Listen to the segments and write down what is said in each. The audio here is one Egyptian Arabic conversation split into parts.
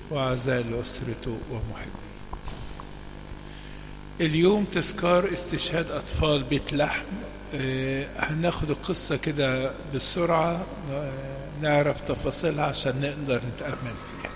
وأعزائي لأسرته ومحبيه اليوم تذكار استشهاد أطفال بيت لحم آه، هناخد القصة كده بسرعة آه، نعرف تفاصيلها عشان نقدر نتأمل فيها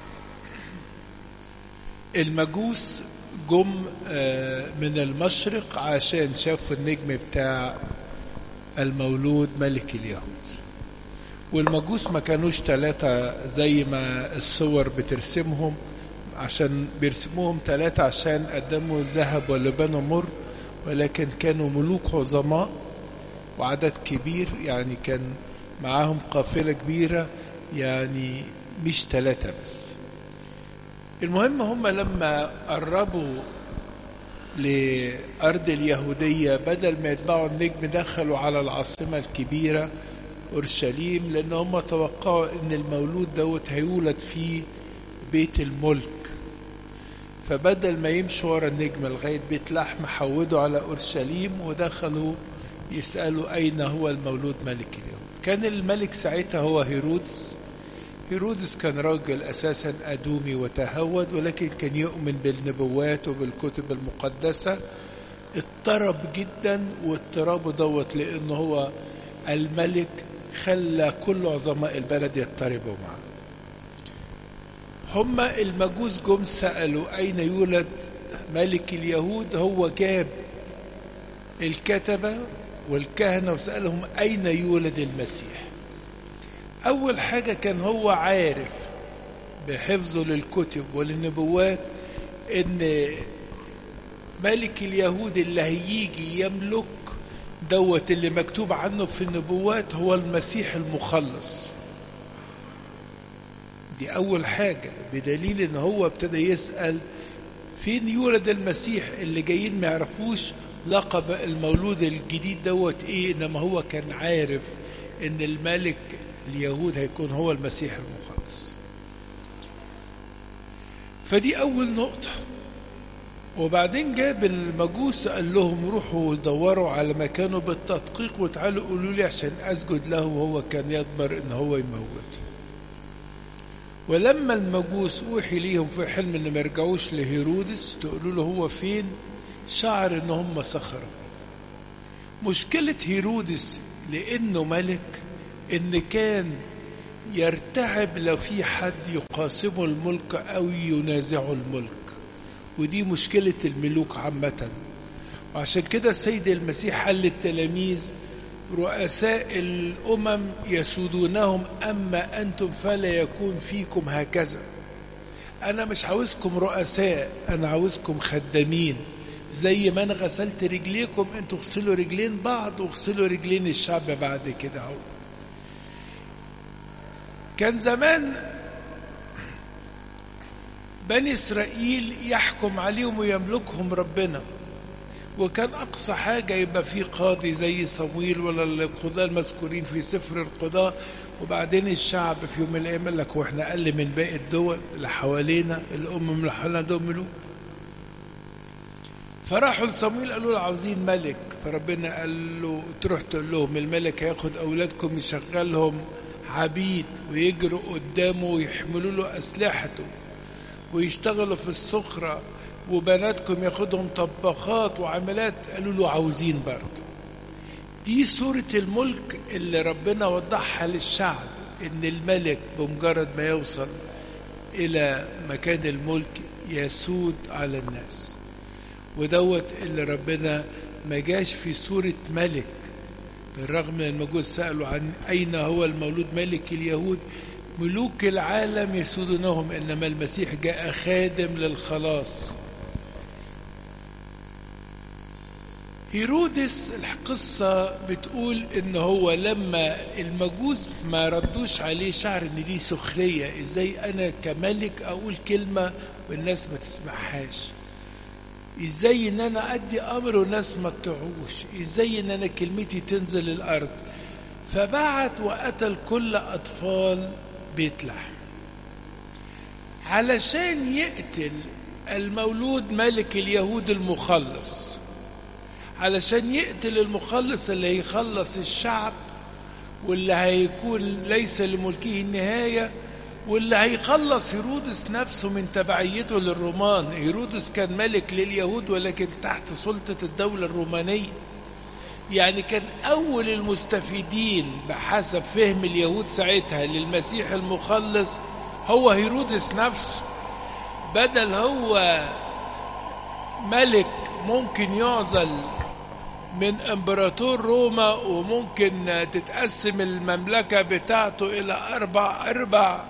المجوس جم آه، من المشرق عشان شافوا النجم بتاع المولود ملك اليهود والمجوس ما كانوش ثلاثة زي ما الصور بترسمهم عشان بيرسموهم ثلاثة عشان قدموا ذهب ولبان ومر ولكن كانوا ملوك عظماء وعدد كبير يعني كان معاهم قافلة كبيرة يعني مش ثلاثة بس المهم هم لما قربوا لأرض اليهودية بدل ما يتبعوا النجم دخلوا على العاصمة الكبيرة أورشليم لأن هم توقعوا أن المولود دوت هيولد في بيت الملك فبدل ما يمشوا ورا النجم لغاية بيت لحم حودوا على أورشليم ودخلوا يسألوا أين هو المولود ملك اليهود كان الملك ساعتها هو هيرودس هيرودس كان راجل أساسا أدومي وتهود ولكن كان يؤمن بالنبوات وبالكتب المقدسة اضطرب جدا واضطرابه دوت لأنه هو الملك خلى كل عظماء البلد يضطربوا معه هم المجوس جم سألوا أين يولد ملك اليهود هو جاب الكتبة والكهنة وسألهم أين يولد المسيح أول حاجة كان هو عارف بحفظه للكتب وللنبوات إن ملك اليهود اللي هيجي يملك دوت اللي مكتوب عنه في النبوات هو المسيح المخلص دي أول حاجة بدليل إن هو ابتدى يسأل فين يولد المسيح اللي جايين ما يعرفوش لقب المولود الجديد دوت إيه إنما هو كان عارف إن الملك اليهود هيكون هو المسيح المخلص فدي أول نقطة وبعدين جاب المجوس قال لهم روحوا دوروا على مكانه بالتدقيق وتعالوا قولوا لي عشان أسجد له وهو كان يضمر إن هو يموت ولما المجوس أوحي ليهم في حلم إن ما يرجعوش لهيرودس تقولوا له هو فين شعر إن هم سخروا فيه مشكلة هيرودس لأنه ملك إن كان يرتعب لو في حد يقاسمه الملك أو ينازعه الملك ودي مشكلة الملوك عامة وعشان كده السيد المسيح قال للتلاميذ رؤساء الأمم يسودونهم أما أنتم فلا يكون فيكم هكذا أنا مش عاوزكم رؤساء أنا عاوزكم خدامين زي ما أنا غسلت رجليكم أنتوا اغسلوا رجلين بعض واغسلوا رجلين الشعب بعد كده اهو كان زمان بني إسرائيل يحكم عليهم ويملكهم ربنا وكان أقصى حاجة يبقى في قاضي زي صمويل ولا القضاة المذكورين في سفر القضاة وبعدين الشعب في يوم من الأيام قال لك وإحنا أقل من باقي الدول اللي حوالينا الأمم اللي حوالينا دول ملوك فراحوا لصمويل قالوا له عاوزين ملك فربنا قال له تروح تقول لهم الملك هياخد أولادكم يشغلهم عبيد ويجروا قدامه ويحملوا له أسلحته ويشتغلوا في السخرة وبناتكم ياخدهم طباخات وعملات قالوا له عاوزين برضه دي صورة الملك اللي ربنا وضحها للشعب ان الملك بمجرد ما يوصل الى مكان الملك يسود على الناس ودوت اللي ربنا ما جاش في صورة ملك بالرغم من المجوس سألوا عن أين هو المولود ملك اليهود ملوك العالم يسودونهم إنما المسيح جاء خادم للخلاص هيرودس القصة بتقول إن هو لما المجوس ما ردوش عليه شعر إن دي سخرية إزاي أنا كملك أقول كلمة والناس ما تسمعهاش إزاي إن أنا أدي أمر والناس ما تطيعوش إزاي إن أنا كلمتي تنزل الأرض فبعت وقتل كل أطفال بيت لحم علشان يقتل المولود ملك اليهود المخلص علشان يقتل المخلص اللي هيخلص الشعب واللي هيكون ليس لملكه النهاية واللي هيخلص هيرودس نفسه من تبعيته للرومان هيرودس كان ملك لليهود ولكن تحت سلطة الدولة الرومانية يعني كان أول المستفيدين بحسب فهم اليهود ساعتها للمسيح المخلص هو هيرودس نفسه بدل هو ملك ممكن يعزل من امبراطور روما وممكن تتقسم المملكة بتاعته إلى أربع أربع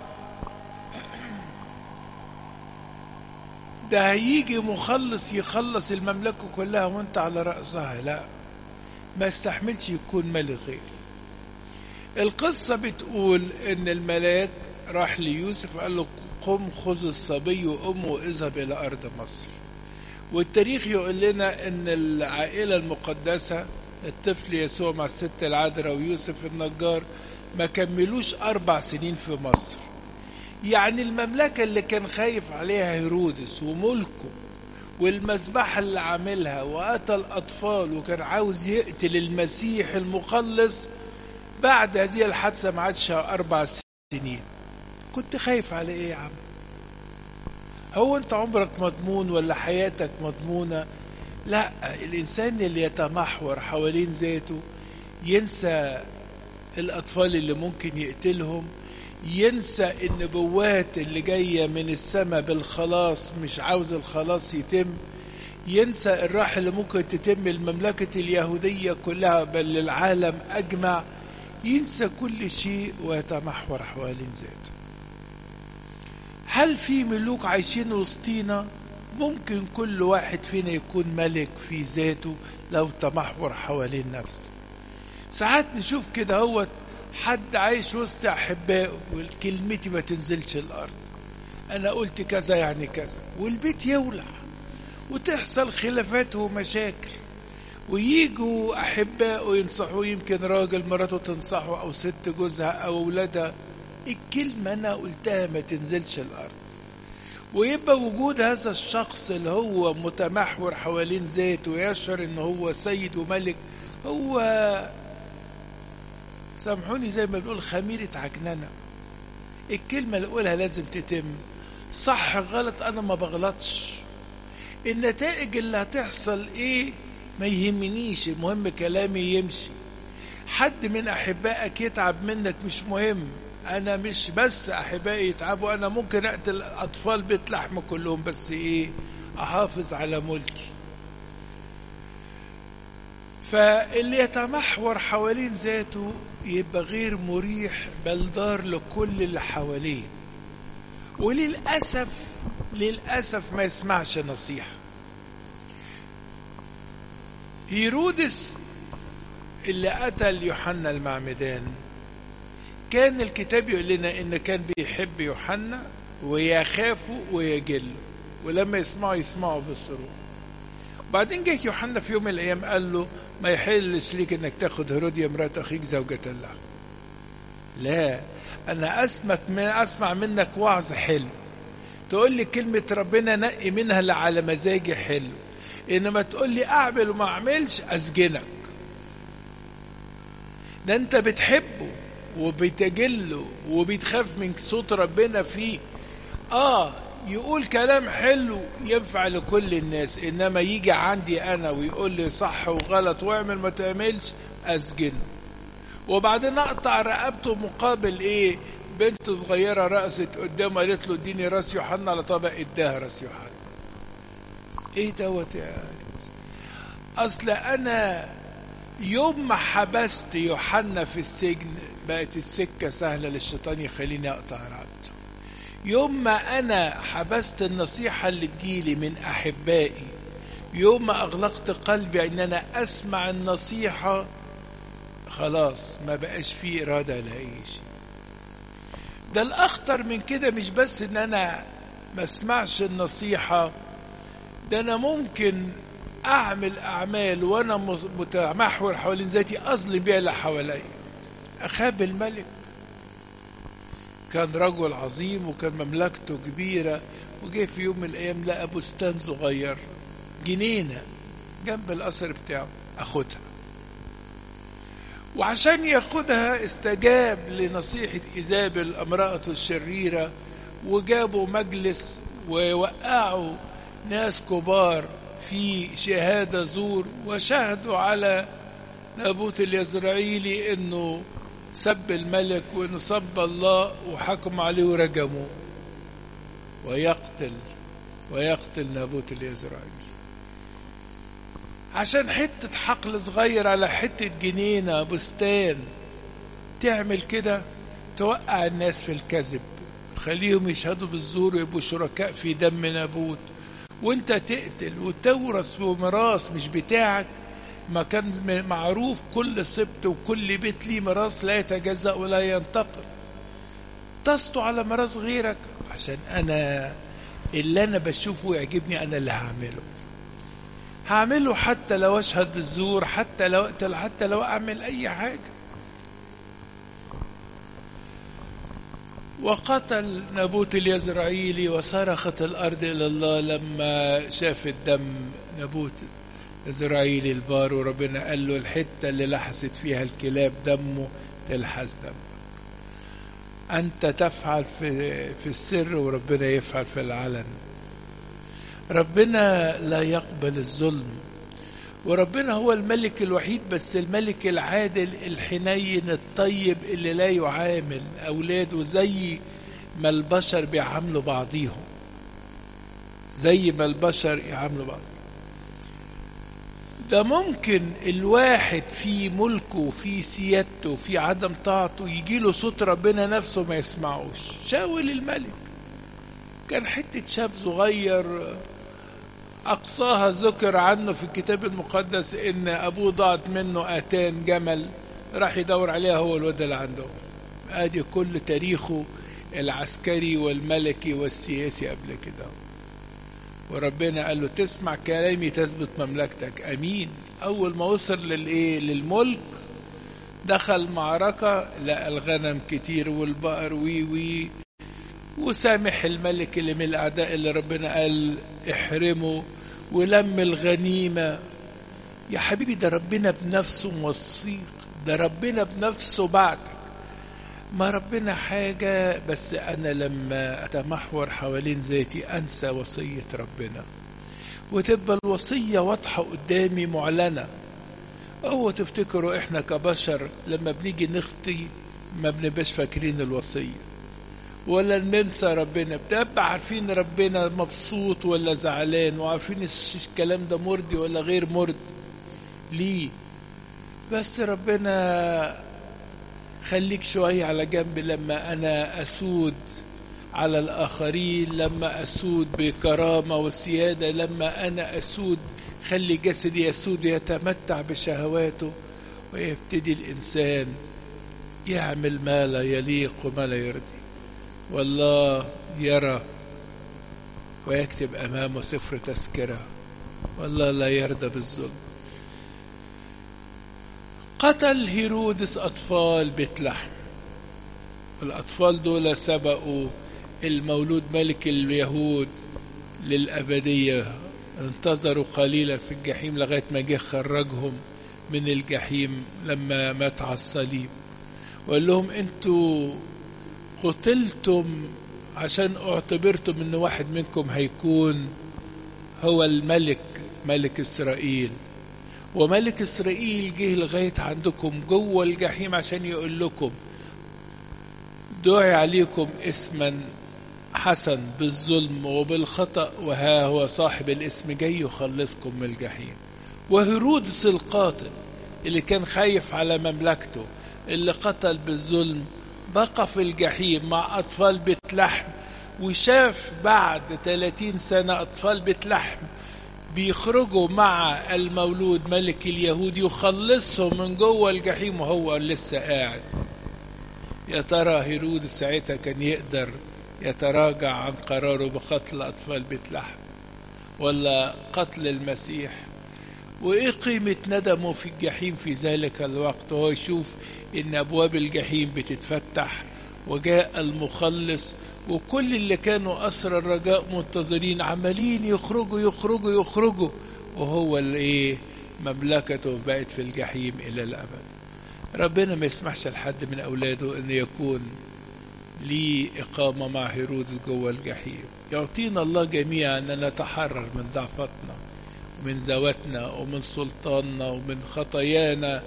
ده هيجي مخلص يخلص المملكة كلها وانت على رأسها لا ما استحملش يكون ملك غير القصة بتقول ان الملاك راح ليوسف قال له قم خذ الصبي وامه واذهب الى ارض مصر والتاريخ يقول لنا ان العائلة المقدسة الطفل يسوع مع الست العذراء ويوسف النجار ما كملوش اربع سنين في مصر يعني المملكة اللي كان خايف عليها هيرودس وملكه والمذبحة اللي عاملها وقتل أطفال وكان عاوز يقتل المسيح المخلص بعد هذه الحادثة ما عادش أربع سنين كنت خايف على إيه يا عم هو أنت عمرك مضمون ولا حياتك مضمونة لا الإنسان اللي يتمحور حوالين ذاته ينسى الأطفال اللي ممكن يقتلهم ينسى النبوات اللي جاية من السماء بالخلاص مش عاوز الخلاص يتم ينسى الراحة اللي ممكن تتم المملكة اليهودية كلها بل للعالم أجمع ينسى كل شيء ويتمحور حوالين ذاته هل في ملوك عايشين وسطينا ممكن كل واحد فينا يكون ملك في ذاته لو تمحور حوالين نفسه ساعات نشوف كده هو حد عايش وسط احبائه وكلمتي ما تنزلش الارض انا قلت كذا يعني كذا والبيت يولع وتحصل خلافات ومشاكل ويجوا احبائه ينصحوه يمكن راجل مراته تنصحه او ست جوزها او اولادها الكلمه انا قلتها ما تنزلش الارض ويبقى وجود هذا الشخص اللي هو متمحور حوالين ذاته ويشعر ان هو سيد وملك هو سامحوني زي ما بنقول خميرة عجننة الكلمة اللي أقولها لازم تتم صح غلط أنا ما بغلطش النتائج اللي هتحصل إيه ما يهمنيش المهم كلامي يمشي حد من أحبائك يتعب منك مش مهم أنا مش بس أحبائي يتعبوا أنا ممكن أقتل أطفال بيت لحم كلهم بس إيه أحافظ على ملكي فاللي يتمحور حوالين ذاته يبقى غير مريح بل ضار لكل اللي حواليه وللأسف للأسف ما يسمعش نصيحة هيرودس اللي قتل يوحنا المعمدان كان الكتاب يقول لنا ان كان بيحب يوحنا ويخافه ويجله ولما يسمعوا يسمعوا بالسرور بعدين جه يوحنا في يوم من الايام قال له ما يحلش ليك انك تاخد هيروديا مرات اخيك زوجة له لا انا اسمك من اسمع منك وعظ حلو تقول لي كلمة ربنا نقي منها اللي على مزاجي حلو انما تقول لي اعمل وما اعملش اسجنك ده انت بتحبه وبتجله وبتخاف من صوت ربنا فيه اه يقول كلام حلو ينفع لكل الناس انما يجي عندي انا ويقول لي صح وغلط واعمل ما تعملش اسجنه وبعدين اقطع رقبته مقابل ايه بنت صغيره رقصت قدامه قالت له اديني راس يوحنا على طبق اداها راس يوحنا ايه دوت يا اصل انا يوم ما حبست يوحنا في السجن بقت السكه سهله للشيطان يخليني اقطع رقبته يوم ما انا حبست النصيحه اللي تجيلي من احبائي يوم ما اغلقت قلبي ان انا اسمع النصيحه خلاص ما بقاش فيه اراده لاي شيء ده الاخطر من كده مش بس ان انا ما اسمعش النصيحه ده انا ممكن اعمل اعمال وانا متمحور حوالين ذاتي اظلم بيها اللي حواليا اخاب الملك كان رجل عظيم وكان مملكته كبيرة وجه في يوم من الأيام لقى بستان صغير جنينة جنب القصر بتاعه أخدها وعشان ياخدها استجاب لنصيحة إيزابل امرأته الشريرة وجابوا مجلس ووقعوا ناس كبار في شهادة زور وشهدوا على نابوت اليزرعيلي انه سب الملك وانه سب الله وحكم عليه ورجموه ويقتل ويقتل نابوت اليزرعيلي عشان حتة حقل صغير على حتة جنينة بستان تعمل كده توقع الناس في الكذب تخليهم يشهدوا بالزور ويبقوا شركاء في دم نابوت وانت تقتل وتورث بميراث مش بتاعك ما كان معروف كل سبت وكل بيت ليه ميراث لا يتجزأ ولا ينتقل تسطو على ميراث غيرك عشان انا اللي انا بشوفه يعجبني انا اللي هعمله هعمله حتى لو اشهد بالزور حتى لو اقتل حتى لو اعمل اي حاجه وقتل نابوت اليزرعيلي وصرخت الارض الى الله لما شاف الدم نابوت اليزرعيلي البار وربنا قال له الحته اللي لحست فيها الكلاب دمه تلحس دمك انت تفعل في في السر وربنا يفعل في العلن ربنا لا يقبل الظلم وربنا هو الملك الوحيد بس الملك العادل الحنين الطيب اللي لا يعامل أولاده زي ما البشر بيعاملوا بعضيهم زي ما البشر يعاملوا بعض ده ممكن الواحد في ملكه في سيادته في عدم طاعته يجي له صوت ربنا نفسه ما يسمعوش شاول الملك كان حتة شاب صغير أقصاها ذكر عنه في الكتاب المقدس إن أبوه ضاعت منه آتان جمل راح يدور عليها هو الواد اللي عنده ادي كل تاريخه العسكري والملكي والسياسي قبل كده وربنا قال له تسمع كلامي تثبت مملكتك امين اول ما وصل للايه للملك دخل معركة لقى الغنم كتير والبقر وي وي وسامح الملك اللي من الأعداء اللي ربنا قال احرمه ولم الغنيمة يا حبيبي ده ربنا بنفسه موصيك ده ربنا بنفسه بعدك ما ربنا حاجة بس أنا لما أتمحور حوالين ذاتي أنسى وصية ربنا وتبقى الوصية واضحة قدامي معلنة أو تفتكروا إحنا كبشر لما بنيجي نخطي ما بنبقاش فاكرين الوصية ولا ننسى ربنا بنبقى عارفين ربنا مبسوط ولا زعلان وعارفين الكلام ده مرضي ولا غير مرضي ليه بس ربنا خليك شوية على جنب لما أنا أسود على الآخرين لما أسود بكرامة وسيادة لما أنا أسود خلي جسدي يسود يتمتع بشهواته ويبتدي الإنسان يعمل ما لا يليق وما لا يرضي والله يرى ويكتب أمامه سفر تذكرة والله لا يرضى بالظلم قتل هيرودس أطفال بيت لحم الأطفال دول سبقوا المولود ملك اليهود للأبدية انتظروا قليلا في الجحيم لغاية ما جه خرجهم من الجحيم لما مات على الصليب وقال لهم انتوا قتلتم عشان اعتبرتم ان واحد منكم هيكون هو الملك ملك اسرائيل وملك اسرائيل جه لغايه عندكم جوه الجحيم عشان يقول لكم دعي عليكم اسما حسن بالظلم وبالخطأ وها هو صاحب الاسم جاي يخلصكم من الجحيم وهيرودس القاتل اللي كان خايف على مملكته اللي قتل بالظلم بقى في الجحيم مع أطفال بيت لحم وشاف بعد 30 سنة أطفال بيت لحم بيخرجوا مع المولود ملك اليهود يخلصهم من جوه الجحيم وهو لسه قاعد يا ترى هيرودس ساعتها كان يقدر يتراجع عن قراره بقتل أطفال بيت لحم ولا قتل المسيح وإيه قيمة ندمه في الجحيم في ذلك الوقت وهو يشوف إن أبواب الجحيم بتتفتح وجاء المخلص وكل اللي كانوا أسر الرجاء منتظرين عمالين يخرجوا يخرجوا يخرجوا وهو اللي إيه مملكته بقت في الجحيم إلى الأبد ربنا ما يسمحش لحد من أولاده أن يكون ليه إقامة مع هيرودس جوه الجحيم يعطينا الله جميعا أن نتحرر من ضعفتنا ومن ذواتنا ومن سلطاننا ومن خطايانا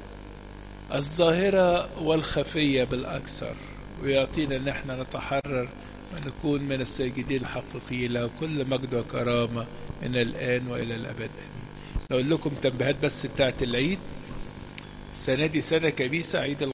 الظاهرة والخفية بالأكثر ويعطينا أن احنا نتحرر ونكون من الساجدين الحقيقيين له كل مجد وكرامة من الآن وإلى الأبد آمين نقول لكم تنبيهات بس بتاعت العيد السنة دي سنة كبيسة عيد